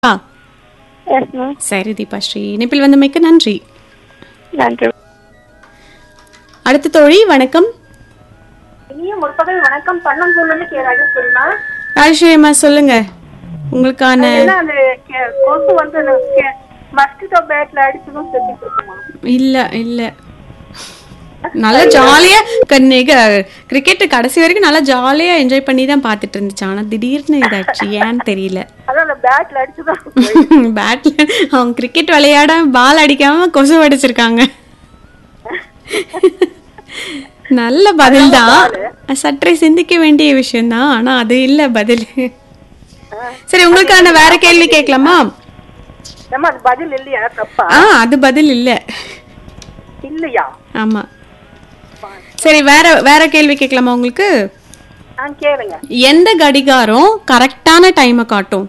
ஆ yes ma'am சரி தீபாஸ்ரீ இணைப்பில் வந்தமைக்கு நன்றி நன்றி அடுத்த தோழி வணக்கம் இனிய முற்பகல் வணக்கம் பன்னங்கூர்லேருந்து கே ராஜேஸ்வரிமா ராஜேஸ்வரி அம்மா சொல்லுங்க உங்களுக்கான என்ன அந்த கே- கொசு வந்து மஸ்கிட்டோ பேட்ல அடிச்சதும் செத்துட்டு இருக்குமா இல்ல இல்ல நல்லா ஜாலியா கண்ணிக கிரிக்கெட் கடைசி வரைக்கும் நல்லா ஜாலியா என்ஜாய் பண்ணி தான் பார்த்துட்டு இருந்துச்சு ஆனா திடீர்னு இதாச்சு ஏன்னு தெரியல அதான் அந்த பேட்ல அடிச்சுதான் பேட்ல அவங்க கிரிக்கெட் விளையாட பால் அடிக்காம கொசு அடிச்சிருக்காங்க நல்ல பதில் தான் சற்றே சிந்திக்க வேண்டிய விஷயம் தான் ஆனா அது இல்ல பதில் சரி உங்களுக்கான வேற கேள்வி கேட்கலாமா நம்ம அது பதில் இல்லையா தப்பா ஆ அது பதில் இல்ல இல்லையா ஆமா சரி வேற வேற கேள்வி கேட்கலாமா உங்களுக்கு ஆ கேளுங்க எந்த கடிகாரம் கரெக்டான டைமை காட்டும்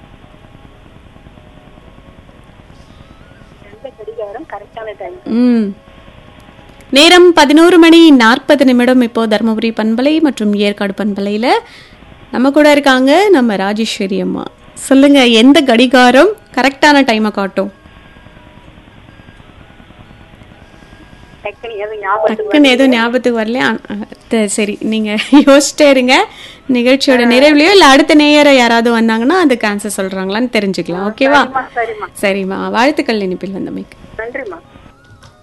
எந்த கடிகாரம் கரெக்டான டைம் ம் நேரம் பதினோரு மணி நாற்பது நிமிடம் இப்போ தருமபுரி பண்பலை மற்றும் ஏற்காடு பண்பலையில் நம்ம கூட இருக்காங்க நம்ம ராஜேஸ்வரி அம்மா சொல்லுங்க எந்த கடிகாரம் கரெக்டான டைமை காட்டும் டக்குனு எதுவும் ஞாபகத்துக்கு டக்குன்னு எதுவும் ஞாபகத்துக்கு வரல சரி நீங்க யோசிச்சிட்டே இருங்க நிகழ்ச்சியோட நிறைவுலையோ இல்லை அடுத்த நேயரை யாராவது வந்தாங்கன்னா அதுக்கு ஆன்சர் சொல்றாங்களான்னு தெரிஞ்சுக்கலாம் ஓகேவா வரல. சரிம்மா சரிம்மா வாழ்த்துக்கள் இனிப்பில் வந்தமைக்கு நன்றிம்மா